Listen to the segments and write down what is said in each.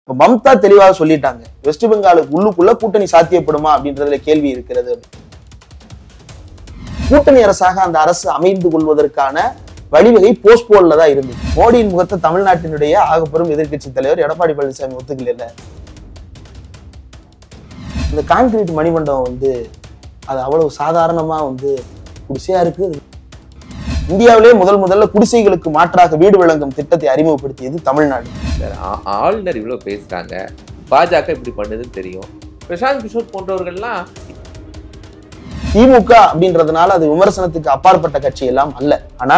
இப்ப மம்தா தெளிவாக சொல்லிட்டாங்க வெஸ்ட் பெங்காலுக்கு உள்ளுக்குள்ள கூட்டணி சாத்தியப்படுமா அப்படின்றதுல கேள்வி இருக்கிறது கூட்டணி அரசாக அந்த அரசு அமைந்து கொள்வதற்கான வழிவகை போஸ்ட்போன்ல தான் இருந்தது மோடியின் முகத்தை தமிழ்நாட்டினுடைய ஆகப்பெரும் எதிர்க்கட்சி தலைவர் எடப்பாடி பழனிசாமி ஒத்துக்கல இந்த கான்கிரீட் மணிமண்டபம் வந்து அது அவ்வளவு சாதாரணமா வந்து குடிசையா இருக்கு இந்தியாவிலே முதல் முதல்ல குடிசைகளுக்கு மாற்றாக வீடு வழங்கும் திட்டத்தை அறிமுகப்படுத்தியது தமிழ்நாடு சார் ஆ- ஆளுநர் இவ்வளோ பேசுறாங்க பாஜக இப்படி பண்ணுதுன்னு தெரியும் பிரசாந்த் கிஷோர் போன்றவர்கள்லாம் திமுக அப்படின்றதுனால அது விமர்சனத்துக்கு அப்பாற்பட்ட கட்சி எல்லாம் அல்ல ஆனா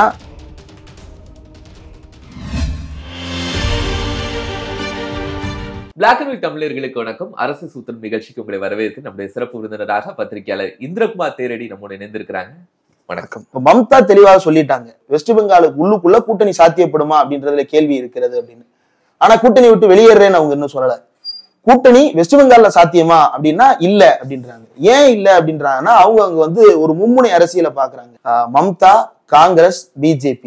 பிளாக் அண்ட் ஒயிட் தமிழர்களுக்கு வணக்கம் அரசு சூத்திரம் நிகழ்ச்சிக்கு உங்களை வரவேற்று நம்முடைய சிறப்பு விருந்தினராக பத்திரிகையாளர் இந்திரகுமார் தேரடி நம்மோடு இணைந்திருக்கிறாங்க வணக்கம் இப்ப மம்தா தெளிவாக சொல்லிட்டாங்க வெஸ்ட் பெங்காலுக்கு உள்ளுக்குள்ள கூட்டணி சாத்தியப்படுமா அப்படின்றதுல கேள்வி இருக்கிறது அப்படின்னு ஆனா கூட்டணி விட்டு வெளியேறேன்னு அவங்க இன்னும் சொல்லல கூட்டணி வெஸ்ட் பெங்கால்ல சாத்தியமா அப்படின்னா இல்ல அப்படின்றாங்க ஏன் இல்ல அப்படின்றாங்கன்னா அவங்க அங்க வந்து ஒரு மும்முனை அரசியலை பாக்குறாங்க ஆஹ் மம்தா காங்கிரஸ் பிஜேபி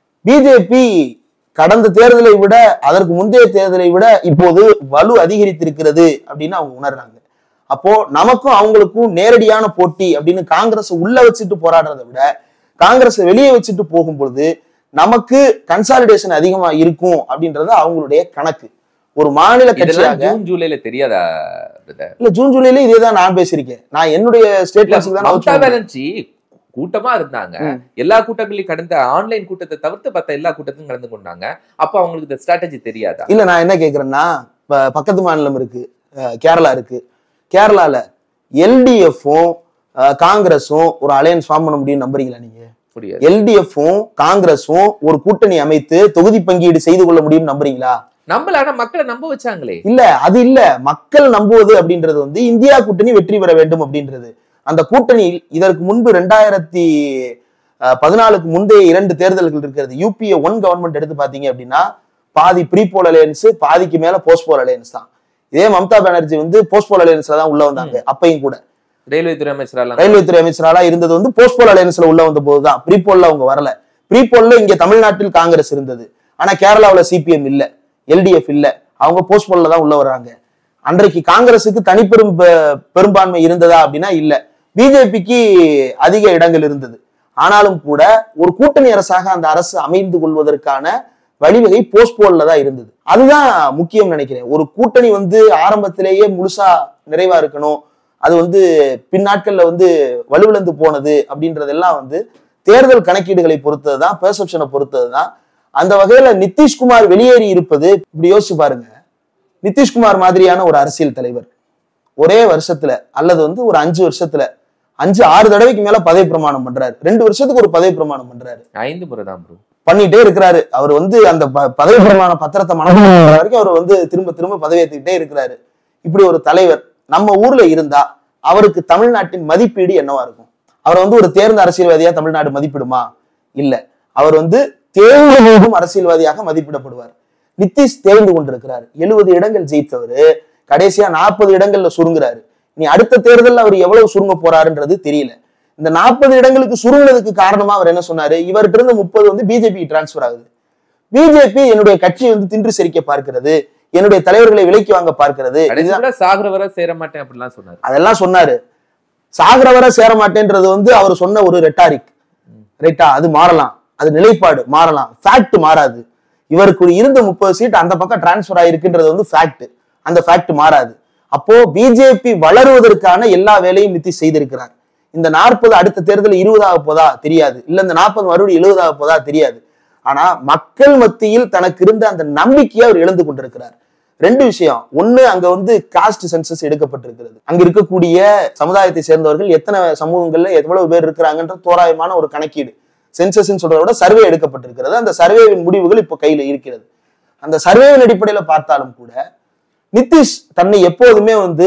பிஜேபி கடந்த தேர்தலை விட அதற்கு முந்தைய தேர்தலை விட இப்போது வலு அதிகரித்திருக்கிறது அப்படின்னு அவங்க உணர்றாங்க அப்போ நமக்கும் அவங்களுக்கும் நேரடியான போட்டி அப்படின்னு காங்கிரஸ் உள்ள வச்சுட்டு போராடுறதை விட காங்கிரஸ் வெளியே வச்சுட்டு போகும் பொழுது நமக்கு கன்சாலிடேஷன் அதிகமா இருக்கும் அப்படின்றது அவங்களுடைய கணக்கு ஒரு மாநில இதெல்லாம் கட்சியாக ஜூன் ஜூலைல தெரியாதா brother? இல்ல ஜூன் ஜூலைல இதே தான் நான் பேசியிருக்கேன் நான் என்னுடைய ஸ்டேட் இல்ல, தான் மம்தா நான் பானர்ஜி கூட்டமா இருந்தாங்க ம். எல்லா கூட்டங்களையும் கடந்த ஆன்லைன் கூட்டத்தை தவிர்த்து பார்த்த எல்லா கூட்டத்தையும் கலந்து கொண்டாங்க அப்ப அவங்களுக்கு இந்த ஸ்ட்ராட்டஜி தெரியாதா இல்ல நான் என்ன கேக்குறேன்னா இப்ப பக்கத்து மாநிலம் இருக்கு அஹ் கேரளா இருக்கு கேரளால எல்டிஎஃப்பும் காங்கிரஸும் ஒரு அலையன்ஸ் ஃபார்ம் பண்ண முடியும் நம்புறீங்களா நீங்க முடியாது எல்டிஎஃப்பும் காங்கிரஸும் ஒரு கூட்டணி அமைத்து தொகுதி பங்கீடு செய்து கொள்ள முடியும் நம்புறீங்களா நம்மள ஆனா மக்களை நம்ப வச்சாங்களே இல்ல அது இல்ல மக்கள் நம்புவது அப்படின்றது வந்து இந்தியா கூட்டணி வெற்றி பெற வேண்டும் அப்படின்றது அந்த கூட்டணி இதற்கு முன்பு ரெண்டாயிரத்தி பதினாலுக்கு முந்தைய இரண்டு தேர்தல்கள் இருக்கிறது யூபிஏ ஒன் கவர்மெண்ட் எடுத்து பாத்தீங்க அப்படின்னா பாதி ப்ரீ போல் அலையன்ஸ் பாதிக்கு மேல போஸ்ட் போல் அலையன்ஸ் தான் இதே மம்தா பானர்ஜி வந்து போஸ்ட் போல் அலையன்ஸ்ல தான் உள்ள வந்தாங்க அப்பையும் கூட ரயில்வே துறை அமைச்சரெல்லாம் ரயில்வே துறை அமைச்சராலா இருந்தது வந்து போஸ்ட் போல் அலையன்ஸ்ல உள்ள வந்த போதுதான் ப்ரீ போல்ல அவங்க வரல ப்ரீ போல்ல இங்க தமிழ்நாட்டில் காங்கிரஸ் இருந்தது ஆனா கேரளாவுல சிபிஎம் இல்ல எல்டிஎஃப் இல்ல அவங்க போஸ்ட் போல்ல தான் உள்ள வர்றாங்க அன்றைக்கு காங்கிரஸுக்கு தனிப்பெரும் பெ- பெரும்பான்மை இருந்ததா அப்படின்னா இல்ல பிஜேபிக்கு அதிக இடங்கள் இருந்தது ஆனாலும் கூட ஒரு கூட்டணி அரசாக அந்த அரசு அமைந்து கொள்வதற்கான வழிவகை போஸ்ட்போன்ல தான் இருந்தது அதுதான் முக்கியம் நினைக்கிறேன் ஒரு கூட்டணி வந்து ஆரம்பத்திலேயே முழுசா நிறைவா இருக்கணும் அது வந்து பின்னாட்கள்ல வந்து வலுவிழந்து போனது அப்படின்றதெல்லாம் வந்து தேர்தல் கணக்கீடுகளை பொறுத்தது தான் பெர்செப்ஷனை பொறுத்தது தான் அந்த வகையில நிதிஷ்குமார் வெளியேறி இருப்பது இப்படி யோசிச்சு பாருங்க நிதிஷ்குமார் மாதிரியான ஒரு அரசியல் தலைவர் ஒரே வருஷத்துல அல்லது வந்து ஒரு அஞ்சு வருஷத்துல அஞ்சு ஆறு தடவைக்கு மேல பதவி பிரமாணம் பண்றாரு ரெண்டு வருஷத்துக்கு ஒரு பதவி பிரமாணம் பண்றாரு ஐந்து முறை தான் ப்ரோ பண்ணிட்டே இருக்கிறாரு அவர் வந்து அந்த ப- பதவி பிரமாண பத்திரத்தை மனதில் பண்ற வரைக்கும் அவர் வந்து திரும்ப திரும்ப பதவியேற்றுக்கிட்டே இருக்கிறாரு இப்படி ஒரு தலைவர் நம்ம ஊர்ல இருந்தா அவருக்கு தமிழ்நாட்டின் மதிப்பீடு என்னவா இருக்கும் அவரை வந்து ஒரு தேர்ந்த அரசியல்வாதியா தமிழ்நாடு மதிப்பிடுமா இல்ல அவர் வந்து தேர்ந்து போகும் அரசியல்வாதியாக மதிப்பிடப்படுவார் நிதிஷ் தேர்ந்து கொண்டிருக்கிறார் எழுபது இடங்கள் ஜெயித்தவர் கடைசியா நாற்பது இடங்கள்ல சுருங்குறாரு நீ அடுத்த தேர்தல்ல அவர் எவ்வளவு சுருங்க போறாருன்றது தெரியல இந்த நாற்பது இடங்களுக்கு சுருங்கினதுக்கு காரணமா அவர் என்ன சொன்னாரு இவர்கிட்ட இருந்து முப்பது வந்து பிஜேபி டிரான்ஸ்பர் ஆகுது பிஜேபி என்னுடைய கட்சியை வந்து தின்று செரிக்க பார்க்கிறது என்னுடைய தலைவர்களை விலைக்கு வாங்க பார்க்கிறது கடைசி இதுதான் கூட சாகுற வரை சேர மாட்டேன் அப்படிலாம் சொன்னாரு அதெல்லாம் சொன்னாரு சாகரவரை சேர மாட்டேன்றது வந்து அவர் சொன்ன ஒரு ரெட்டாரிக் ரைட்டா அது மாறலாம் அது நிலைப்பாடு மாறலாம் ஃபேக்ட் மாறாது இவருக்கு இருந்த முப்பது சீட் அந்த பக்கம் டிரான்ஸ்பர் ஆயிருக்குன்றது வந்து ஃபேக்ட் அந்த ஃபேக்ட் மாறாது அப்போ பிஜேபி வளருவதற்கான எல்லா வேலையும் நிதிஷ் செய்திருக்கிறார் இந்த நாற்பது அடுத்த தேர்தல் இருபதாக போதா தெரியாது இல்ல இந்த நாற்பது மறுபடியும் எழுபதாக போதா தெரியாது ஆனா மக்கள் மத்தியில் தனக்கு இருந்த அந்த நம்பிக்கையை அவர் இழந்து கொண்டிருக்கிறார் ரெண்டு விஷயம் ஒண்ணு அங்க வந்து காஸ்ட் சென்சஸ் எடுக்கப்பட்டிருக்கிறது அங்க இருக்கக்கூடிய சமுதாயத்தை சேர்ந்தவர்கள் எத்தனை சமூகங்கள்ல எவ்வளவு பேர் இருக்கிறாங்கன்ற தோராயமான ஒரு கணக்கீடு சென்சஸ் சொல்றதை விட சர்வே எடுக்கப்பட்டிருக்கிறது அந்த சர்வேவின் முடிவுகள் இப்ப கையில இருக்கிறது அந்த சர்வேவின் அடிப்படையில பார்த்தாலும் கூட நிதிஷ் தன்னை எப்போதுமே வந்து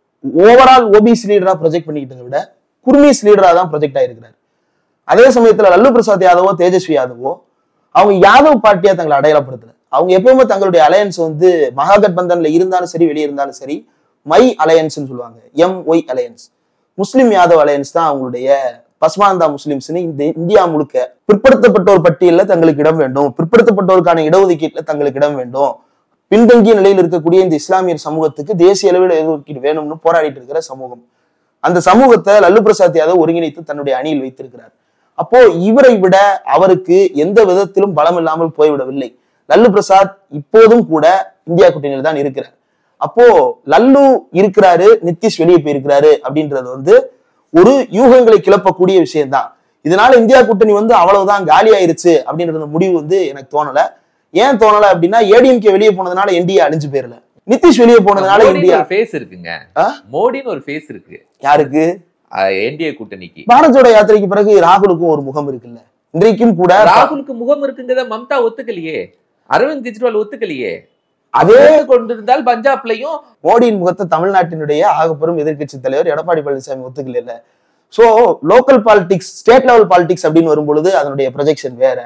ஓவரால் ஓபிசி லீடரா ப்ரொஜெக்ட் பண்ணிக்கிட்டதை விட குர்மீஸ் லீடரா தான் ப்ரொஜெக்ட் ஆயிருக்கிறார் அதே சமயத்துல லல்லு பிரசாத் யாதவோ தேஜஸ்வி யாதவோ அவங்க யாதவ் பார்ட்டியா தங்களை அடையாளப்படுத்தல அவங்க எப்பவுமே தங்களுடைய அலையன்ஸ் வந்து மகாகட்பந்தன்ல இருந்தாலும் சரி வெளியே இருந்தாலும் சரி மை அலையன்ஸ்னு சொல்லுவாங்க M Y alliance Muslim Yadav alliance தான் அவங்களுடைய பஸ்மாந்தா முஸ்லிம்ஸ்னு இந்த இந்தியா முழுக்க பிற்படுத்தப்பட்டோர் பட்டியல்ல தங்களுக்கு இடம் வேண்டும் பிற்படுத்தப்பட்டோருக்கான இடஒதுக்கீட்டுல தங்களுக்கு இடம் வேண்டும் பின்தங்கிய நிலையில் இருக்கக்கூடிய இந்த இஸ்லாமியர் சமூகத்துக்கு தேசிய அளவில் ஒதுக்கீடு வேணும்னு போராடிட்டு இருக்கிற சமூகம் அந்த சமூகத்தை லல்லு பிரசாத் யாதவ் ஒருங்கிணைத்து தன்னுடைய அணியில் வைத்திருக்கிறார் அப்போ இவரை விட அவருக்கு எந்த விதத்திலும் பலம் இல்லாமல் போய்விடவில்லை லல்லு பிரசாத் இப்போதும் கூட இந்தியா கூட்டணியில் தான் இருக்கிறார் அப்போ லல்லு இருக்கிறாரு நிதிஷ் வெளியே போயிருக்கிறாரு அப்படின்றது வந்து ஒரு யூகங்களை கிளப்பக்கூடிய விஷயம்தான் இதனால இந்தியா கூட்டணி வந்து அவ்வளவுதான் காலி ஆயிருச்சு அப்படின்ற முடிவு வந்து எனக்கு தோணல ஏன் தோணல அப்படின்னா ஏடிஎம்கே வெளியே போனதுனால என்டிஏ அழிஞ்சு போயிரல நிதிஷ் வெளியே போனதுனால மோடின்னு இந்தியா ஒரு ஃபேஸ் இருக்குங்க ஆ? மோடின்னு ஒரு ஃபேஸ் இருக்கு யாருக்கு என்டிஏ கூட்டணிக்கு பாரத் ஜோடோ யாத்திரைக்கு பிறகு ராகுலுக்கும் ஒரு முகம் இருக்குல்ல இன்றைக்கும் கூட ராகுலுக்கு முகம் இருக்குங்கிறத மம்தா ஒத்துக்கலையே அரவிந்த் கெஜ்ரிவால் ஒத்துக்கலையே அதே கொண்டிருந்தால் பஞ்சாப்லயும் மோடியின் முகத்தை தமிழ்நாட்டினுடைய ஆகப்பெரும் எதிர்க்கட்சி தலைவர் எடப்பாடி பழனிசாமி ஒத்துக்கல இல்ல so local politics state level politics அப்படின்னு வரும்பொழுது அதனுடைய ப்ரொஜெக்ஷன் வேற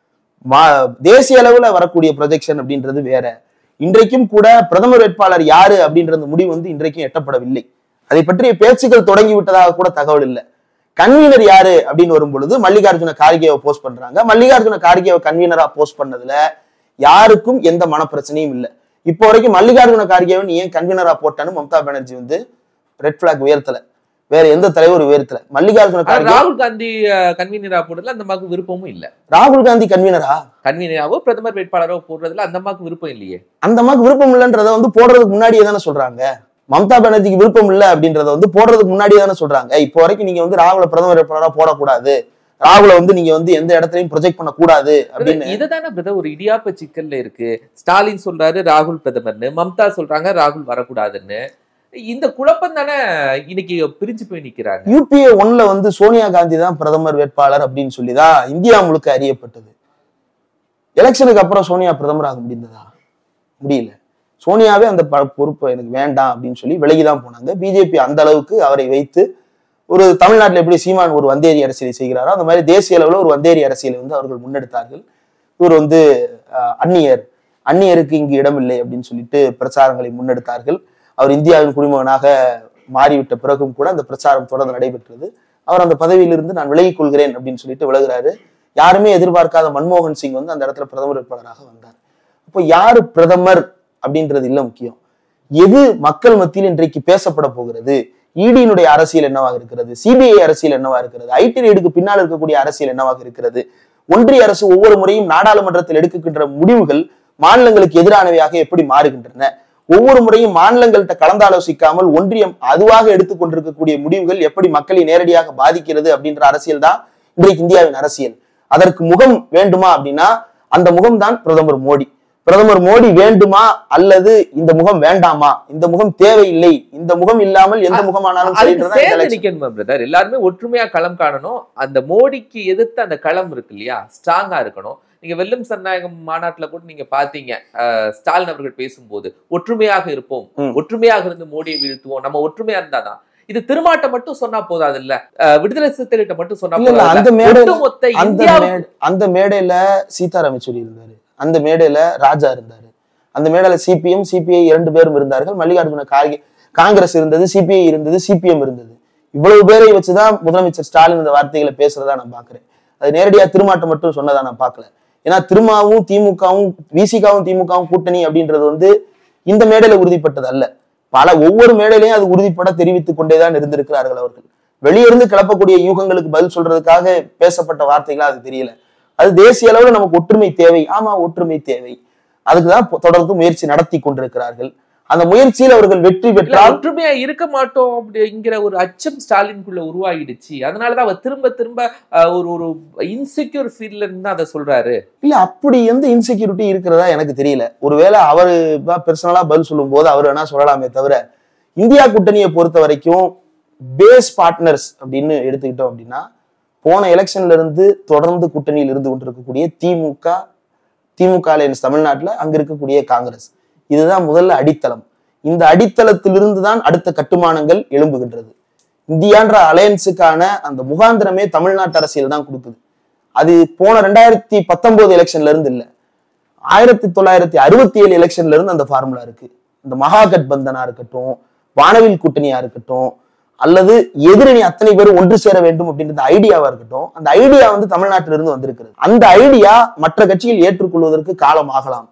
மா- தேசிய அளவுல வரக்கூடிய ப்ரொஜெக்ஷன் அப்படின்றது வேற இன்றைக்கும் கூட பிரதமர் வேட்பாளர் யாரு அப்படின்ற அந்த முடிவு வந்து இன்றைக்கும் எட்டப்படவில்லை அதை பற்றிய பேச்சுக்கள் தொடங்கி விட்டதாக கூட தகவல் இல்லை கன்வீனர் யாரு அப்படின்னு வரும் பொழுது மல்லிகார்ஜுன கார்கேவை போஸ்ட் பண்றாங்க மல்லிகார்ஜுன கார்கேவை கன்வீனரா போஸ்ட் பண்ணதுல யாருக்கும் எந்த மனப்பிரச்சனையும் இல்லை இப்போ வரைக்கும் மல்லிகார்ஜுன கார்கேவை நீ ஏன் கன்வீனரா போட்டான்னு மம்தா பானர்ஜி வந்து ரெட் பிளாக் உயர்த்தல வேற எந்த தலைவர் உயர்த்தல மல்லிகார்ஜுன ஆனா கார்கே ராகுல் காந்தி கன்வீனரா போடுறதுல அந்த அம்மாவுக்கு விருப்பமும் இல்ல ராகுல் காந்தி கன்வீனரா கன்வீனராவோ பிரதமர் வேட்பாளரோ போடுறதுல அந்த அம்மாவுக்கு விருப்பம் இல்லையே அந்த அம்மாக்கு விருப்பம் இல்லைன்றத வந்து போடுறதுக்கு முன்னாடியே தானே சொல்றாங்க மம்தா பானர்ஜிக்கு விருப்பம் இல்லை அப்படின்றத வந்து போடுறதுக்கு முன்னாடியே தானே சொல்றாங்க இப்போ வரைக்கும் நீங்க வந்து ராகுல பிரதமர் வேட்பாளரா போடக்கூடாது ராகுல வந்து நீங்க வந்து எந்த இடத்துலயும் ப்ரொஜெக்ட் பண்ணக்கூடாது அப்படின்னு இதுதானே பிரதர் ஒரு இடியாப்ப சிக்கல்ல இருக்கு ஸ்டாலின் சொல்றாரு ராகுல் பிரதமர்னு மம்தா சொல்றாங்க ராகுல் வரக்கூடாதுன்னு இந்த குழப்பம் தானே இன்னைக்கு பிரிஞ்சு போய் நிக்கிறாங்க யூபிஏ ஒன்ல வந்து சோனியா காந்தி தான் பிரதமர் வேட்பாளர் அப்படின்னு சொல்லி தான் இந்தியா முழுக்க அறியப்பட்டது எலெக்ஷனுக்கு அப்புறம் சோனியா பிரதமராக முடிந்ததா முடியல சோனியாவே அந்த ப- பொறுப்பை எனக்கு வேண்டாம் அப்படின்னு சொல்லி விலகி தான் போனாங்க பிஜேபி அந்த அளவுக்கு அவரை வைத்து ஒரு தமிழ்நாட்டில் எப்படி சீமான் ஒரு வந்தேரி அரசியலை செய்கிறாரோ அந்த மாதிரி தேசிய அளவில் ஒரு வந்தேரி அரசியலை வந்து அவர்கள் முன்னெடுத்தார்கள் இவர் வந்து அஹ், அந்நியர் அந்நியருக்கு இங்கு இடமில்லை அப்படின்னு சொல்லிட்டு பிரச்சாரங்களை முன்னெடுத்தார்கள் அவர் இந்தியாவின் குடிமகனாக மாறிவிட்ட பிறகும் கூட அந்த பிரச்சாரம் தொடர்ந்து நடைபெற்றது அவர் அந்த பதவியிலிருந்து நான் விலகிக் கொள்கிறேன் அப்படின்னு சொல்லிட்டு விலகுறாரு யாருமே எதிர்பார்க்காத மன்மோகன் சிங் வந்து அந்த இடத்துல பிரதமர் வேட்பாளராக வந்தார் அப்போ யாரு பிரதமர் அப்படின்றது இல்ல முக்கியம் எது மக்கள் மத்தியில் இன்றைக்கு பேசப்பட போகிறது இடியினுடைய அரசியல் என்னவாக இருக்கிறது சிபிஐ அரசியல் என்னவா இருக்கிறது ஐடி ரெய்டுக்கு பின்னால் இருக்கக்கூடிய அரசியல் என்னவாக இருக்கிறது ஒன்றிய அரசு ஒவ்வொரு முறையும் நாடாளுமன்றத்தில் எடுக்கின்ற முடிவுகள் மாநிலங்களுக்கு எதிரானவையாக எப்படி மாறுகின்றன ஒவ்வொரு முறையும் மாநிலங்கள்கிட்ட கலந்தாலோசிக்காமல் ஒன்றியம் அதுவாக எடுத்துக்கொண்டிருக்கக்கூடிய முடிவுகள் எப்படி மக்களை நேரடியாக பாதிக்கிறது அப்படின்ற அரசியல் தான் இன்றைக்கு இந்தியாவின் அரசியல் அதற்கு முகம் வேண்டுமா அப்படின்னா அந்த முகம் தான் பிரதமர் மோடி பிரதமர் மோடி வேண்டுமா அல்லது இந்த முகம் வேண்டாமா இந்த முகம் தேவையில்லை இந்த முகம் இல்லாமல் எந்த முகமானாலும் அதுக்கு சரின்றதான் இந்த சேர்ந்து election. நிக்கணுமா பிரதர் எல்லாருமே ஒற்றுமையா களம் காணணும் அந்த மோடிக்கு எதிர்த்து அந்த களம் இருக்கு இல்லையா ஸ்ட்ராங்கா இருக்கணும் நீங்க வெல்லும் சன்னாயகம் மாநாட்டுல கூட நீங்க பாத்தீங்க அஹ், ஸ்டாலின் அவர்கள் பேசும்போது ஒற்றுமையாக இருப்போம் ம். ஒற்றுமையாக இருந்து மோடியை வீழ்த்துவோம் நம்ம ஒற்றுமையா இருந்தாதான் இது திருமாட்ட மட்டும் சொன்னா போதாது இல்ல அஹ், விடுதலை சிறுத்தைகிட்ட மட்டும் சொன்னா இல்ல, இல்ல, போதாது அந்த மேடை- ஒட்டுமொத்த அந்த இந்தியாவுக்கு மேடை அந்த மேடையில சீதாராம் யெச்சூரி இருந்தாரு அந்த மேடையில ராஜா இருந்தாரு அந்த மேடையில சிபிஎம் சிபிஐ இரண்டு பேரும் இருந்தார்கள் மல்லிகார்ஜுன கார்கே காங்கிரஸ் இருந்தது சிபிஐ இருந்தது சிபிஎம் இருந்தது இவ்வளவு பேரை வச்சுதான் முதலமைச்சர் ஸ்டாலின் இந்த வார்த்தைகளை பேசுறதா நான் பாக்குறேன் அது நேரடியா திருமாட்டம் மட்டும் சொன்னதா நான் பார்க்கல ஏன்னா திருமாவும் திமுகவும் விசிகாவும் திமுகவும் கூட்டணி அப்படின்றது வந்து இந்த மேடையில உறுதிப்பட்டது அல்ல பல ஒவ்வொரு மேடையிலையும் அது உறுதிப்பட தெரிவித்துக் கொண்டேதான் இருந்திருக்கிறார்கள் அவர்கள் வெளியிருந்து கிளப்பக்கூடிய யூகங்களுக்கு பதில் சொல்றதுக்காக பேசப்பட்ட வார்த்தைகளா அது தெரியல அது தேசிய அளவுல நமக்கு ஒற்றுமை தேவை ஆமா ஒற்றுமை தேவை அதுக்குதான் பொ- தொடர்ந்து முயற்சி நடத்தி கொண்டிருக்கிறார்கள் அந்த முயற்சியில் அவர்கள் வெற்றி இல்ல, பெற்றால் ஒற்றுமையா இருக்க மாட்டோம் அப்படிங்கிற ஒரு அச்சம் ஸ்டாலின்குள்ள உருவாகிடுச்சு அதனாலதான் அவர் திரும்ப திரும்ப அஹ், ஒரு ஒரு இன்செக்யூர் ஃபீல்ட்ல இருந்து அதை சொல்றாரு இல்ல அப்படி எந்த இன்செக்யூரிட்டி இருக்கிறதா எனக்கு தெரியல ஒருவேளை அவரு பெர்சனலா பதில் சொல்லும் போது அவர் வேணா சொல்லலாமே தவிர இந்தியா கூட்டணியை பொறுத்த வரைக்கும் பேஸ் பார்ட்னர்ஸ் அப்படின்னு எடுத்துக்கிட்டோம் அப்படின்னா போன எலெக்ஷன்ல இருந்து தொடர்ந்து கூட்டணியில் இருந்து கொண்டிருக்கக்கூடிய திமுக திமுக அலையன்ஸ் தமிழ்நாட்டுல அங்க இருக்கக்கூடிய காங்கிரஸ் இதுதான் முதல்ல அடித்தளம் இந்த அடித்தளத்திலிருந்து தான் அடுத்த கட்டுமானங்கள் எழும்புகின்றது இந்தியான்ற அலையன்ஸுக்கான அந்த முகாந்திரமே தமிழ்நாட்டு அரசியல் தான் கொடுக்குது அது போன ரெண்டாயிரத்தி பத்தொன்பது எலெக்ஷன்ல இருந்து இல்ல ஆயிரத்தி தொள்ளாயிரத்தி அறுபத்தி ஏழு எலெக்ஷன்ல இருந்து அந்த ஃபார்முலா இருக்கு இந்த மகா கட்பந்தனா இருக்கட்டும் வானவில் கூட்டணியா இருக்கட்டும் அல்லது எதிரணி அத்தனை பேரும் ஒன்று சேர வேண்டும் அப்படின்ற ஐடியாவா இருக்கட்டும் அந்த ஐடியா வந்து தமிழ்நாட்டிலிருந்து வந்திருக்கிறது அந்த ஐடியா மற்ற கட்சிகள் ஏற்றுக்கொள்வதற்கு காலம் ஆகலாம்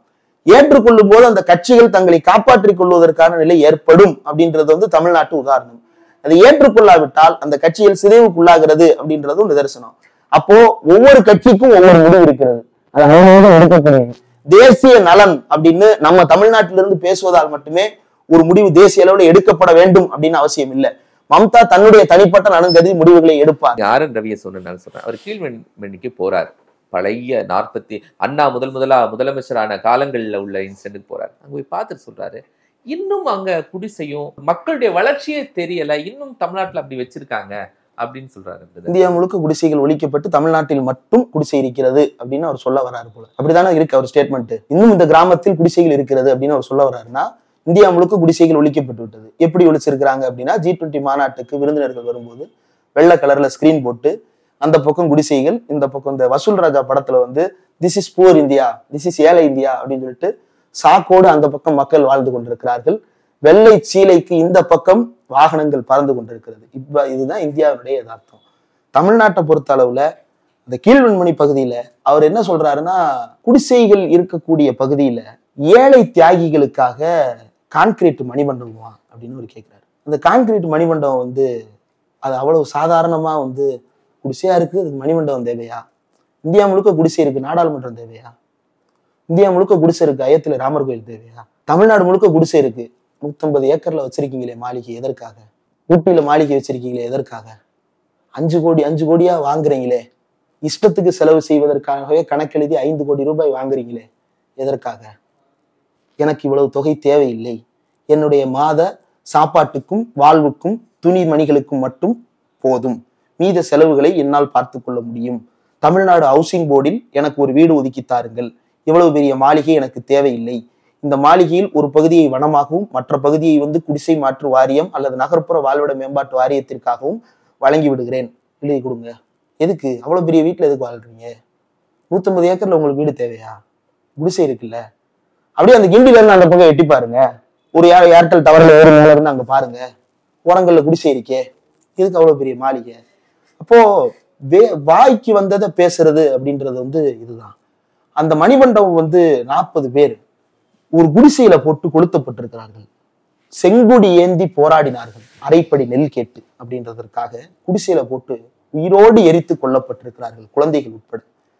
ஏற்றுக்கொள்ளும் போது அந்த கட்சிகள் தங்களை காப்பாற்றிக் கொள்வதற்கான நிலை ஏற்படும் அப்படின்றது வந்து தமிழ்நாட்டு உதாரணம் அதை ஏற்றுக்கொள்ளாவிட்டால் அந்த கட்சிகள் சிதைவுக்குள்ளாகிறது அப்படின்றதும் நிதர்சனம் அப்போ ஒவ்வொரு கட்சிக்கும் ஒவ்வொரு முடிவு இருக்கிறது அது அவங்கவங்க எடுக்கக்கூடியது தேசிய நலன் அப்படின்னு நம்ம தமிழ்நாட்டிலிருந்து பேசுவதால் மட்டுமே ஒரு முடிவு தேசிய அளவில் எடுக்கப்பட வேண்டும் அப்படின்னு அவசியம் இல்லை மம்தா தன்னுடைய தனிப்பட்ட நலன் கருதி முடிவுகளை எடுப்பார் ஆர் என் ரவியை சொன்னனால சொல்றேன் அவர் கீழ்வெண்மணிக்கு போறார் பழைய நாற்பத்தி அண்ணா முதல் முதலா முதலமைச்சரான காலங்கள்ல உள்ள இன்சிடென்ட் போறாரு அங்க போய் பார்த்துட்டு சொல்றாரு இன்னும் அங்க குடிசையும் மக்களுடைய வளர்ச்சியே தெரியல இன்னும் தமிழ்நாட்டுல அப்படி வச்சிருக்காங்க அப்படின்னு சொல்றாரு brother. இந்தியா முழுக்க குடிசைகள் ஒழிக்கப்பட்டு தமிழ்நாட்டில் மட்டும் குடிசை இருக்கிறது அப்படின்னு அவர் சொல்ல வராரு போல அப்படிதானே இருக்கு அவர் ஸ்டேட்மெண்ட் இன்னும் இந்த கிராமத்தில் குடிசைகள் இருக்கிறது அப்படின்னு அவர் சொல்ல வர்றாருன்னா இந்தியா முழுக்க குடிசைகள் ஒழிக்கப்பட்டு விட்டது எப்படி ஒழிச்சிருக்கிறாங்க அப்படின்னா ஜி டுவெண்ட்டி மாநாட்டுக்கு விருந்தினர்கள் வரும்போது வெள்ளை கலர்ல ஸ்கிரீன் போட்டு அந்த பக்கம் குடிசைகள் இந்த பக்கம் இந்த வசூல் ராஜா படத்துல வந்து this is poor India this is ஏழை இந்தியா அப்படின்னு சொல்லிட்டு சாக்கோடு அந்த பக்கம் மக்கள் வாழ்ந்து கொண்டிருக்கிறார்கள் வெள்ளை சீலைக்கு இந்த பக்கம் வாகனங்கள் பறந்து கொண்டிருக்கிறது இப்ப இதுதான் இந்தியாவுடைய யதார்த்தம் தமிழ்நாட்டை பொறுத்த அளவுல இந்த கீழ்வெண்மணி பகுதியில அவர் என்ன சொல்றாருன்னா குடிசைகள் இருக்கக்கூடிய பகுதியில ஏழை தியாகிகளுக்காக கான்கிரீட் மணிமண்டபமா அப்படின்னு அவர் கேட்கிறாரு அந்த கான்கிரீட் மணிமண்டபம் வந்து அது அவ்வளவு சாதாரணமா வந்து குடிசையா இருக்கு அதுக்கு மணிமண்டபம் தேவையா இந்தியா முழுக்க குடிசை இருக்கு நாடாளுமன்றம் தேவையா இந்தியா முழுக்க குடிசை இருக்கு அயத்துல ராமர் கோயில் தேவையா தமிழ்நாடு முழுக்க குடிசை இருக்கு நூத்தம்பது ஏக்கர்ல வச்சிருக்கீங்களே மாளிகை எதற்காக ஊட்டியில மாளிகை வச்சிருக்கீங்களே எதற்காக அஞ்சு கோடி அஞ்சு கோடியா வாங்குறீங்களே இஷ்டத்துக்கு செலவு செய்வதற்காகவே கணக்கெழுதி ஐந்து கோடி ரூபாய் வாங்குறீங்களே எதற்காக எனக்கு இவ்வளவு தொகை தேவையில்லை என்னுடைய மாத சாப்பாட்டுக்கும் வாழ்வுக்கும் துணி மணிகளுக்கும் மட்டும் போதும் மீத செலவுகளை என்னால் பார்த்து கொள்ள முடியும் தமிழ்நாடு ஹவுசிங் போர்டில் எனக்கு ஒரு வீடு ஒதுக்கி தாருங்கள் இவ்வளவு பெரிய மாளிகை எனக்கு தேவையில்லை இந்த மாளிகையில் ஒரு பகுதியை வனமாகவும் மற்ற பகுதியை வந்து குடிசை மாற்று வாரியம் அல்லது நகர்ப்புற வாழ்விட மேம்பாட்டு வாரியத்திற்காகவும் வழங்கி விடுகிறேன் எழுதி கொடுங்க எதுக்கு அவ்வளவு பெரிய வீட்டுல எதுக்கு வாழ்றீங்க நூத்தம்பது ஏக்கர்ல உங்களுக்கு வீடு தேவையா குடிசை இருக்குல்ல அப்படியே அந்த கிண்டில இருந்து அந்த பக்கம் எட்டி பாருங்க ஒரு ஏர் ஏர்டெல் டவர்ல ஏறு மேல இருந்து அங்க பாருங்க ஓரங்கள்ல குடிசை இருக்கே எதுக்கு அவ்வளவு பெரிய மாளிகை அப்போ வே வாய்க்கு வந்ததை பேசுறது அப்படின்றது வந்து இதுதான் அந்த மணிமண்டபம் வந்து நாற்பது பேர் ஒரு குடிசையில போட்டு கொளுத்தப்பட்டிருக்கிறார்கள் செங்குடி ஏந்தி போராடினார்கள் அரைப்படி நெல் கேட்டு அப்படின்றதற்காக குடிசையில போட்டு உயிரோடு எரித்து கொல்லப்பட்டிருக்கிறார்கள் குழந்தைகள் உட்பட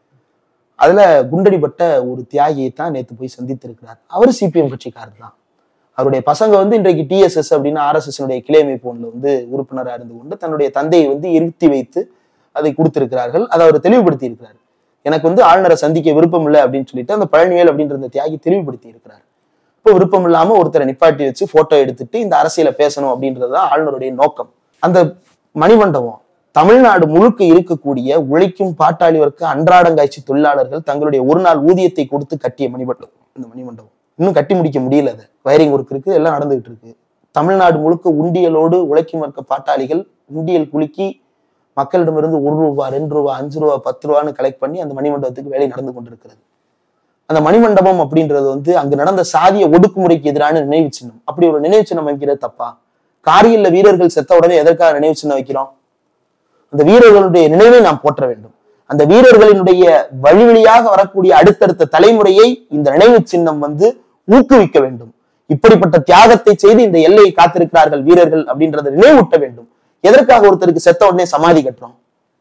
அதுல குண்டடிப்பட்ட ஒரு தியாகியை தான் நேத்து போய் சந்தித்திருக்கிறார் அவர் சிபிஎம் கட்சிக்காரர் தான் அவருடைய பசங்க வந்து இன்றைக்கு டிஎஸ்எஸ் அப்படின்னு ஆர்எஸ்எஸ் கிளை அமைப்பு ஒன்றில் வந்து உறுப்பினராக இருந்து கொண்டு தன்னுடைய தந்தையை வந்து இருத்தி வைத்து அதை கொடுத்திருக்கிறார்கள் அதை அவர் தெளிவுபடுத்தி இருக்கிறார் எனக்கு வந்து ஆளுநரை சந்திக்க விருப்பம் இல்லை அப்படின்னு சொல்லிட்டு அந்த பழனிவேல் அப்படின்ற அந்த தியாகி தெளிவுபடுத்தி இருக்கிறார் இப்போ விருப்பம் இல்லாம ஒருத்தரை நிப்பாட்டி வச்சு போட்டோ எடுத்துட்டு இந்த அரசியலை பேசணும் அப்படின்றதுதான் ஆளுநருடைய நோக்கம் அந்த மணிமண்டபம் தமிழ்நாடு முழுக்க இருக்கக்கூடிய உழைக்கும் பாட்டாளி வர்க்க அன்றாடங்காய்ச்சி தொழிலாளர்கள் தங்களுடைய ஒரு நாள் ஊதியத்தை கொடுத்து கட்டிய மணிமண்டபம் இந்த மணிமண்டபம் இன்னும் கட்டி முடிக்க முடியல அது வயரிங் ஒர்க் இருக்கு எல்லாம் நடந்துகிட்டு இருக்கு தமிழ்நாடு முழுக்க உண்டியலோடு உழைக்கும் வர்க்க பாட்டாளிகள் உண்டியல் குலுக்கி மக்களிடமிருந்து ஒரு ரூபா ரெண்டு ரூபா அஞ்சு ரூபா பத்து ரூபான்னு கலெக்ட் பண்ணி அந்த மணிமண்டபத்துக்கு வேலை நடந்து கொண்டிருக்கிறது அந்த மணிமண்டபம் அப்படின்றது வந்து அங்கு நடந்த சாதிய ஒடுக்குமுறைக்கு எதிரான நினைவு சின்னம் அப்படி ஒரு நினைவு சின்னம் வைக்கிறது தப்பா காரியல்ல வீரர்கள் செத்த உடனே எதற்காக நினைவு சின்னம் வைக்கிறோம் அந்த வீரர்களுடைய நினைவை நாம் போற்ற வேண்டும் அந்த வீரர்களினுடைய வழி வழியாக வரக்கூடிய அடுத்தடுத்த தலைமுறையை இந்த நினைவு சின்னம் வந்து ஊக்குவிக்க வேண்டும் இப்படிப்பட்ட தியாகத்தை செய்து இந்த எல்லையை காத்திருக்கிறார்கள் வீரர்கள் அப்படின்றத நினைவூட்ட வேண்டும் எதற்காக ஒருத்தருக்கு செத்த உடனே சமாதி கட்டுறோம்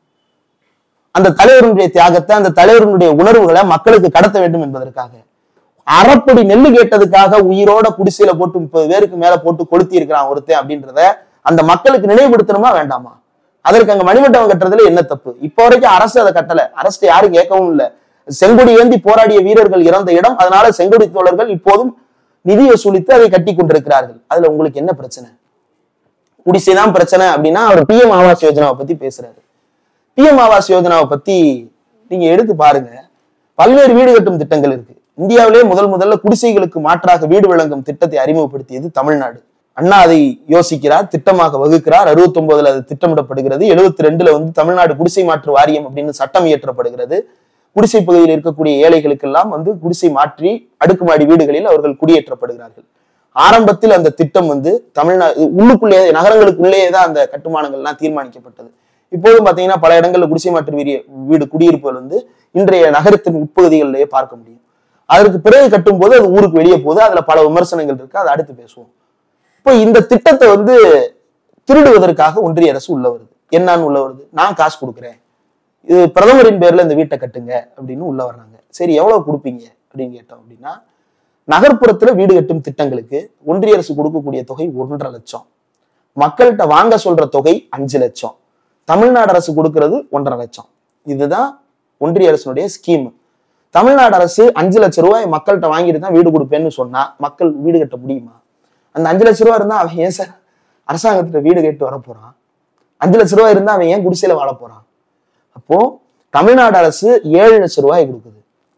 அந்த தலைவருடைய தியாகத்தை அந்த தலைவருடைய உணர்வுகளை மக்களுக்கு கடத்த வேண்டும் என்பதற்காக அறப்படி நெல்லு கேட்டதுக்காக உயிரோட குடிசையில போட்டு முப்பது பேருக்கு மேல போட்டு கொளுத்தி இருக்கிறான் ஒருத்தன் அப்படின்றத அந்த மக்களுக்கு நினைவுபடுத்தணுமா வேண்டாமா அதற்கு அங்க மணிமண்டபம் கட்டுறதுல என்ன தப்பு இப்ப வரைக்கும் அரசு அதை கட்டல அரசு யாரும் கேட்கவும் இல்ல செங்கொடி ஏந்தி போராடிய வீரர்கள் இறந்த இடம் அதனால செங்கொடி தோழர்கள் இப்போதும் நிதி வசூலித்து அதை கட்டி கொண்டிருக்கிறார்கள் அதுல உங்களுக்கு என்ன பிரச்சனை குடிசைதான் பிரச்சனை அப்படின்னா அவர் பிஎம் ஆவாஸ் யோஜனாவை பத்தி பேசுறாரு பிஎம் ஆவாஸ் யோஜனாவை பத்தி நீங்க எடுத்து பாருங்க பல்வேறு வீடு கட்டும் திட்டங்கள் இருக்கு இந்தியாவிலே முதல் முதல்ல குடிசைகளுக்கு மாற்றாக வீடு வழங்கும் திட்டத்தை அறிமுகப்படுத்தியது தமிழ்நாடு அண்ணா அதை யோசிக்கிறார் திட்டமாக வகுக்கிறார் 69 அது திட்டமிடப்படுகிறது 72 ரெண்டுல வந்து தமிழ்நாடு குடிசை மாற்று வாரியம் அப்படின்னு சட்டம் இயற்றப்படுகிறது குடிசை பகுதியில் இருக்கக்கூடிய ஏழைகளுக்கெல்லாம் வந்து குடிசை மாற்றி அடுக்குமாடி வீடுகளில் அவர்கள் குடியேற்றப்படுகிறார்கள் ஆரம்பத்தில் அந்த திட்டம் வந்து தமிழ்நாடு உள்ளுக்குள்ளே நகரங்களுக்குள்ளேயே தான் அந்த கட்டுமானங்கள்லாம் தீர்மானிக்கப்பட்டது இப்போதும் பாத்தீங்கன்னா பல இடங்கள்ல குடிசை மாற்று வீரிய வீடு குடியிருப்புகள் வந்து இன்றைய நகரத்தின் உட்பகுதிகளிலேயே பார்க்க முடியும் அதற்கு பிறகு கட்டும் போது அது ஊருக்கு வெளியே போகுது அதுல பல விமர்சனங்கள் இருக்கு அதை அடுத்து பேசுவோம் இப்போ இந்த திட்டத்தை வந்து திருடுவதற்காக ஒன்றிய அரசு உள்ள வருது என்னன்னு உள்ள வருது நான் காசு கொடுக்குறேன் இது பிரதமரின் பேர்ல இந்த வீட்டை கட்டுங்க அப்படின்னு உள்ள வர்றாங்க சரி எவ்வளவு கொடுப்பீங்க அப்படின்னு கேட்டோம் அப்படின்னா நகர்ப்புறத்துல வீடு கட்டும் திட்டங்களுக்கு ஒன்றிய அரசு கொடுக்கக்கூடிய தொகை ஒன்றரை லட்சம் மக்கள்கிட்ட வாங்க சொல்ற தொகை அஞ்சு லட்சம் தமிழ்நாடு அரசு கொடுக்கிறது ஒன்றரை லட்சம் இதுதான் ஒன்றிய அரசினுடைய ஸ்கீம் தமிழ்நாடு அரசு அஞ்சு லட்சம் ரூபாய் மக்கள்கிட்ட வாங்கிட்டு தான் வீடு கொடுப்பேன்னு சொன்னா மக்கள் வீடு கட்ட முடியுமா அந்த அஞ்சு லட்ச ரூபா இருந்தா அவன் ஏன் சார் அரசாங்கத்துல வீடு கேட்டு வர போறான் அஞ்சு லட்ச ரூபாய் இருந்தா அவன் ஏன் குடிசையில வாழ போறான் அப்போ தமிழ்நாடு அரசு ஏழு லட்சம் ரூபாய் கொடுக்குது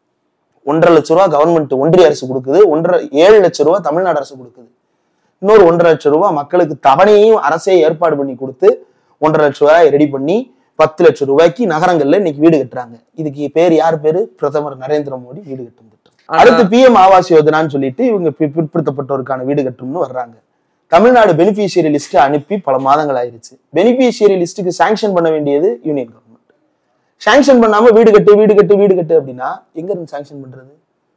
ஒன்றரை லட்ச ரூபாய் கவர்மெண்ட் ஒன்றிய அரசு கொடுக்குது ஒன்றரை ஏழு லட்சம் ரூபாய் தமிழ்நாடு அரசு கொடுக்குது இன்னொரு ஒன்றரை லட்சம் ரூபாய் மக்களுக்கு தவணையையும் அரசே ஏற்பாடு பண்ணி கொடுத்து ஒன்றரை லட்சம் ரூபாய் ரெடி பண்ணி பத்து லட்சம் ரூபாய்க்கு நகரங்கள்ல இன்னைக்கு வீடு கட்டுறாங்க இதுக்கு பேர் யார் பேரு பிரதமர் நரேந்திர மோடி வீடு கட்டும் திட்டம் ஆனா- அடுத்து பிஎம் ஆவாஸ் யோஜனான்னு சொல்லிட்டு இவங்க பி- பிற்படுத்தப்பட்டோருக்கான வீடு கட்டும்னு வர்றாங்க தமிழ்நாடு பெனிஃபிஷியரி லிஸ்ட் அனுப்பி பல மாதங்கள் ஆயிருச்சு பெனிஃபிஷியரி லிஸ்ட்டுக்கு சாங்ஷன் பண்ண வேண்டியது யூனியன் கவர்மெண்ட் சாங்ஷன் பண்ணாம வீடு கட்டு வீடு கட்டு வீடு கட்டு அப்படின்னா எங்க இருந்து சாங்ஷன் பண்றது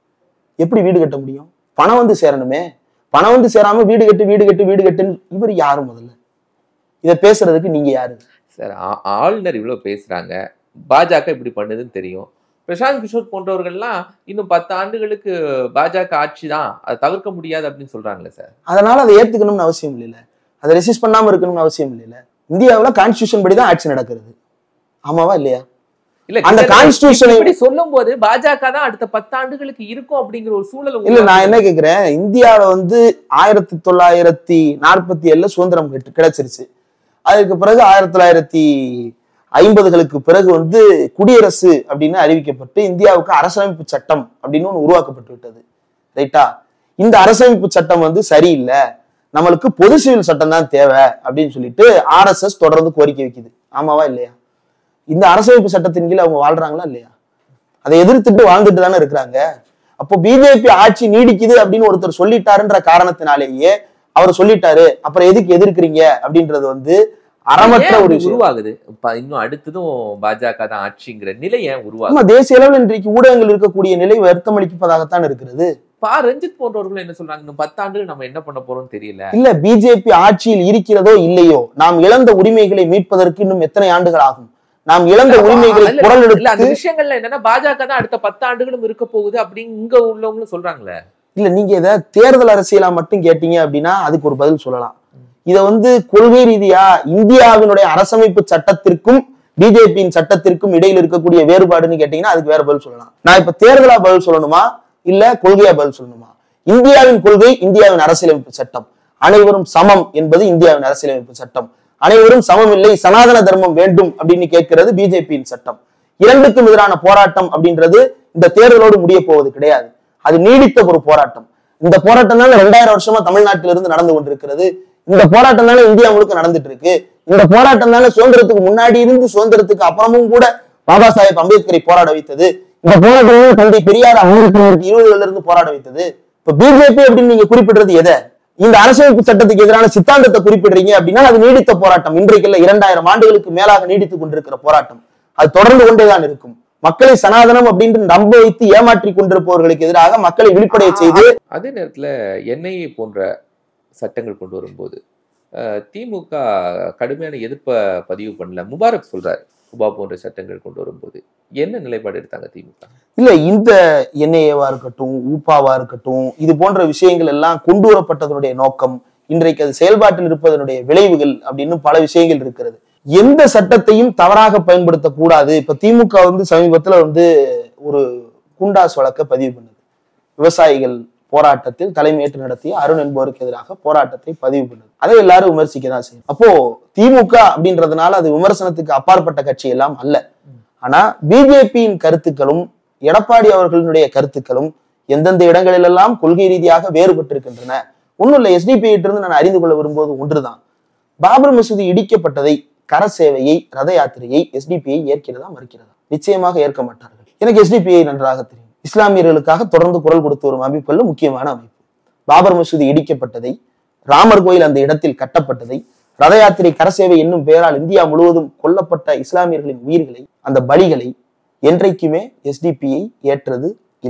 எப்படி வீடு கட்ட முடியும் பணம் வந்து சேரணுமே பணம் வந்து சேராம வீடு கட்டு வீடு கட்டு வீடு கட்டுன்னு இவர் யாரு முதல்ல இதை பேசுறதுக்கு நீங்க யாரு சார் ஆ- ஆளுநர் இவ்வளவு பேசுறாங்க பாஜக இப்படி பண்ணுதுன்னு தெரியும் பிரசாந்த் கிஷோர் போன்றவர்கள்லாம் இன்னும் பத்து ஆண்டுகளுக்கு பாஜக ஆட்சி தான் அதை தவிர்க்க முடியாது அப்படின்னு சொல்றாங்களே சார் அதனால அதை ஏத்துக்கணும்னு அவசியம் இல்லைல்ல அதை ரெசிஸ்ட் பண்ணாம இருக்கணும்னு அவசியம் இல்லைல்ல இந்தியாவுல கான்ஸ்டியூஷன் படி தான் ஆட்சி நடக்கிறது ஆமாவா இல்லையா இல்ல அந்த கிட்டத்தட்ட கான்ஸ்டியூஷனை இப்படி சொல்லும் போது பாஜக தான் அடுத்த பத்து ஆண்டுகளுக்கு இருக்கும் அப்படிங்கிற ஒரு சூழல் இல்ல நான் என்ன கேக்குறேன் இந்தியாவில வந்து ஆயிரத்தி தொள்ளாயிரத்தி நாற்பத்தி ஏழுல சுதந்திரம் கிடை- கிடைச்சிருச்சு அதுக்கு பிறகு ஆயிரத்தி தொள்ளாயிரத்தி ஐம்பதுகளுக்கு பிறகு வந்து குடியரசு அப்படின்னு அறிவிக்கப்பட்டு இந்தியாவுக்கு அரசமைப்பு சட்டம் அப்படின்னு ஒன்று உருவாக்கப்பட்டு விட்டது ரைட்டா இந்த அரசமைப்பு சட்டம் வந்து சரியில்லை நம்மளுக்கு பொது சிவில் சட்டம் தான் தேவை அப்படின்னு சொல்லிட்டு ஆர்எஸ்எஸ் தொடர்ந்து கோரிக்கை வைக்குது ஆமாவா இல்லையா இந்த அரசமைப்பு சட்டத்தின் கீழ் அவங்க வாழ்றாங்களா இல்லையா அதை எதிர்த்துட்டு வாழ்ந்துட்டு தானே இருக்கிறாங்க அப்போ பிஜேபி ஆட்சி நீடிக்குது அப்படின்னு ஒருத்தர் சொல்லிட்டாருன்ற காரணத்தினாலேயே அவர் சொல்லிட்டாரு அப்புறம் எதுக்கு எதிர்க்கிறீங்க அப்படின்றது வந்து அறமற்ற ஏன் ஒரு அப்படி விஷயம் உருவாகுது இப்ப இன்னும் அடுத்ததும் பாஜக தான் ஆட்சிங்கிற நிலை ஏன் உருவாகுது ஆமா தேசிய அளவில் இன்றைக்கு ஊடகங்கள் இருக்கக்கூடிய நிலை வருத்தமளிப்பதாகத்தான் இருக்கிறது பா ரஞ்சித் போன்றவர்கள் என்ன சொல்றாங்க இன்னும் பத்தாண்டுகள் நம்ம என்ன பண்ண போறோம்னு தெரியல இல்ல பிஜேபி ஆட்சியில் இருக்கிறதோ இல்லையோ நாம் இழந்த உரிமைகளை மீட்பதற்கு இன்னும் எத்தனை ஆண்டுகள் ஆகும் நாம் இழந்த உரிமைகளை இல்ல, குரல் இல்ல அந்த எடுத்து விஷயங்கள்ல என்னன்னா பாஜக தான் அடுத்த பத்து ஆண்டுகளும் இருக்க போகுது அப்படின்னு இங்க உள்ளவங்களும் சொல்றாங்களே இல்ல நீங்க இத தேர்தல் அரசியலா மட்டும் கேட்டீங்க அப்படின்னா அதுக்கு ஒரு பதில் சொல்லலாம் இத வந்து கொள்கை ரீதியா இந்தியாவினுடைய அரசமைப்பு சட்டத்திற்கும் பிஜேபியின் சட்டத்திற்கும் இடையில் இருக்கக்கூடிய வேறுபாடுன்னு கேட்டீங்கன்னா அதுக்கு வேற பதில் சொல்லலாம் நான் இப்ப தேர்தலா பதில் சொல்லணுமா இல்ல கொள்கையா பதில் சொல்லணுமா இந்தியாவின் கொள்கை இந்தியாவின் அரசியலமைப்பு சட்டம் அனைவரும் சமம் என்பது இந்தியாவின் அரசியலமைப்பு சட்டம் அனைவரும் சமம் இல்லை சனாதன தர்மம் வேண்டும் அப்படின்னு கேட்கிறது பிஜேபியின் சட்டம் இரண்டுக்கும் எதிரான போராட்டம் அப்படின்றது இந்த தேர்தலோடு முடிய போவது கிடையாது அது நீடித்த ஒரு போராட்டம் இந்த போராட்டம் தானே ரெண்டாயிரம் வருஷமா தமிழ்நாட்டில இருந்து நடந்து கொண்டிருக்கிறது இந்த போராட்டம் தானே இந்தியா முழுக்க நடந்துட்டு இருக்கு இந்த போராட்டம் தானே சுதந்திரத்துக்கு முன்னாடி இருந்து சுதந்திரத்துக்கு அப்புறமும் கூட பாபா சாஹேப் அம்பேத்கரை போராட வைத்தது இந்த போராட்டம் தான் தந்தை பெரியார் ஆயிரத்தி தொள்ளாயிரத்தி இருபதுல இருந்து போராட வைத்தது இப்ப பிஜேபி அப்படின்னு நீங்க குறிப்பிடுறது எதை இந்த அரசியலமைப்பு சட்டத்துக்கு எதிரான சித்தாந்தத்தை குறிப்பிடுறீங்க அப்படின்னா அது நீடித்த போராட்டம் இன்றைக்கு இல்ல இரண்டாயிரம் ஆண்டுகளுக்கு மேலாக நீடித்துக் கொண்டிருக்கிற போராட்டம் அது தொடர்ந்து கொண்டேதான் இருக்கும் மக்களை சனாதனம் அப்படின்னு நம்ப வைத்து ஏமாற்றி கொண்டிருப்பவர்களுக்கு எதிராக மக்களை விழிப்படைய செய்து அதே நேரத்துல என்ஐஏ போன்ற சட்டங்கள் கொண்டு வரும்போது அஹ், திமுக கடுமையான எதிர்ப்பை பதிவு பண்ணல முபாரக் சொல்றாரு உபா போன்ற சட்டங்கள் கொண்டு வரும்போது என்ன நிலைப்பாடு எடுத்தாங்க திமுக இல்ல இந்த என்ஐஏவா இருக்கட்டும் ஊப்பாவா இருக்கட்டும் இது போன்ற விஷயங்கள் எல்லாம் கொண்டு வரப்பட்டதனுடைய நோக்கம் இன்றைக்கு அது செயல்பாட்டில் இருப்பதனுடைய விளைவுகள் அப்படின்னு பல விஷயங்கள் இருக்கிறது எந்த சட்டத்தையும் தவறாக பயன்படுத்தக்கூடாது இப்ப திமுக வந்து சமீபத்துல வந்து ஒரு குண்டாஸ் வழக்க பதிவு பண்ணுது விவசாயிகள் போராட்டத்தில் தலைமையேற்று நடத்திய அருண் என்பவருக்கு எதிராக போராட்டத்தை பதிவு பண்ணுது அதை எல்லாரும் விமர்சிக்க தான் செய்யும் அப்போ திமுக அப்படின்றதுனால அது விமர்சனத்துக்கு அப்பாற்பட்ட கட்சி எல்லாம் அல்ல ஆனா பிஜேபியின் கருத்துக்களும் எடப்பாடி அவர்களுடைய கருத்துக்களும் எந்தெந்த இடங்களிலெல்லாம் கொள்கை ரீதியாக வேறுபட்டிருக்கின்றன ஒண்ணும் இல்ல எஸ்டிபி இருந்து நான் அறிந்து கொள்ள விரும்புவது ஒன்றுதான் பாபர் மசூதி இடிக்கப்பட்டதை கர சேவையை ரத யாத்திரையை எஸ்டிபிஐ ஏற்கிறதா மறுக்கிறதா நிச்சயமாக ஏற்க மாட்டார்கள் எனக்கு எஸ்டிபிஐ நன்றாக தெரியும் இஸ்லாமியர்களுக்காக தொடர்ந்து குரல் கொடுத்து வரும் அமைப்புகள்ல முக்கியமான அமைப்பு பாபர் மசூதி இடிக்கப்பட்டதை ராமர் கோயில் அந்த இடத்தில் கட்டப்பட்டதை ரத யாத்திரை கரசேவை என்னும் பெயரால் இந்தியா முழுவதும் கொல்லப்பட்ட இஸ்லாமியர்களின் உயிர்களை அந்த பலிகளை என்றைக்குமே எஸ்டிபிஐ ஏற்றது இல்லை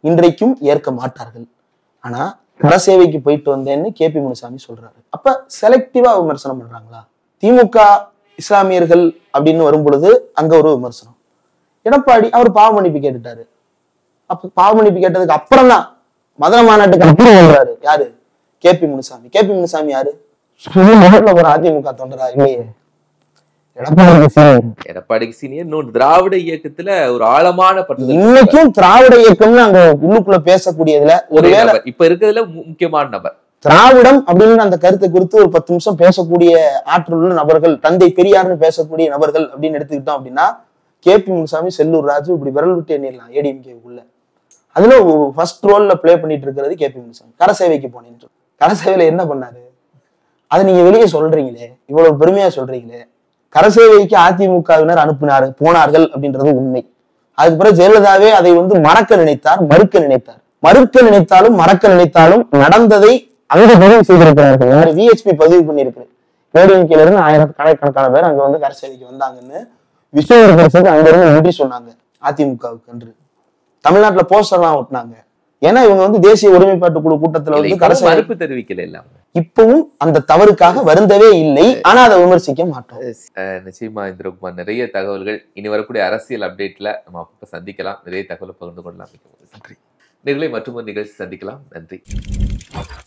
இன்றைக்கும் ஏற்க மாட்டார்கள் ஆனா கரசேவைக்கு போயிட்டு வந்தேன்னு கே பி முனுசாமி சொல்றாரு அப்ப செலக்டிவா விமர்சனம் பண்றாங்களா திமுக இஸ்லாமியர்கள் அப்படின்னு வரும் பொழுது அங்க ஒரு விமர்சனம் எடப்பாடி அவர் பாவ மன்னிப்பு கேட்டுட்டாரு அப்ப பாவ மன்னிப்பு கேட்டதுக்கு அப்புறம் தான் மதன மாநாட்டுக்கு அப்புறம் வர்றாரு யாரு K P Munusamy K P Munusamy யாரு முதல்ல ஒரு அதிமுக தொண்டரா இல்லையே எடப்பாடி சீனியர். எடப்பாடிக்கு சீனியர் இன்னொன்று திராவிட இயக்கத்துல ஒரு ஆழமான பற்றுதல் இன்னைக்கும் திராவிட இயக்கம்னு அங்க உள்ளுக்குள்ள பேசக்கூடியதுல ஒரே ஒருவேளை நபர். இப்ப இருக்கிறதுல மு- முக்கியமான நபர் திராவிடம் அப்படின்னு அந்த கருத்தை குறித்து ஒரு பத்து நிமிஷம் பேசக்கூடிய ஆற்றல் உள்ள நபர்கள் தந்தை பெரியார்னு பேசக்கூடிய நபர்கள் அப்படின்னு எடுத்துக்கிட்டோம் அப்படின்னா கே பி முனுசாமி செல்லூர் ராஜு இப்படி விரல் விட்டு எண்ணிடலாம் ஏடிஎம்கே உள்ள அதுல ஃபர்ஸ்ட் ரோல்ல ப்ளே பண்ணிட்டு இருக்கிறது கே பி முனுசாமி கரசேவைக்கு போனேன் கரசேவையில என்ன பண்ணாரு அதை நீங்க வெளியே சொல்றீங்களே இவ்வளவு பெருமையா சொல்றீங்களே கரசேவைக்கு அதிமுகவினர் அனுப்பினாரு போனார்கள் அப்படின்றது உண்மை அதுக்கு பிறகு ஜெயலலிதாவே அதை வந்து மறக்க நினைத்தார் மறுக்க நினைத்தார் மறுக்க நினைத்தாலும் மறக்க நினைத்தாலும் நடந்ததை அங்க பதிவு செய்திருக்கிறார்கள் யாரு விஹெச்பி பதிவு பண்ணியிருக்கிறது ஏடிஎம்கேல இருந்து ஆயிரக்கணக்கான பேர் அங்க வந்து கரசேவைக்கு வந்தாங்கன்னு விஸ்வ அங்க இருந்து நன்றி சொன்னாங்க அதிமுகவுக்கு என்று தமிழ்நாட்டுல போஸ்டர்லாம் ஒட்டினாங்க ஏன்னா இவங்க வந்து தேசிய ஒருமைப்பாட்டு குழு கூட்டத்துல இல்ல, வந்து இப்பவும் கரசேவை மறுப்பு தெரிவிக்கல இல்ல அவங்க. இப்பவும் அந்த தவறுக்காக வருந்தவே இல்லை ஆனா அதை விமர்சிக்க மாட்டோம் அஹ் நிச்சயமா இந்திரகுமார் நிறைய தகவல்கள் இனி வரக்கூடிய அரசியல் அப்டேட்ல நம்ம அப்பப்ப சந்திக்கலாம் நிறைய தகவலை பகிர்ந்து கொள்ளலாம் நன்றி நேர்களை மற்றும் ஒரு நிகழ்ச்சி சந்திக்கலாம் நன்றி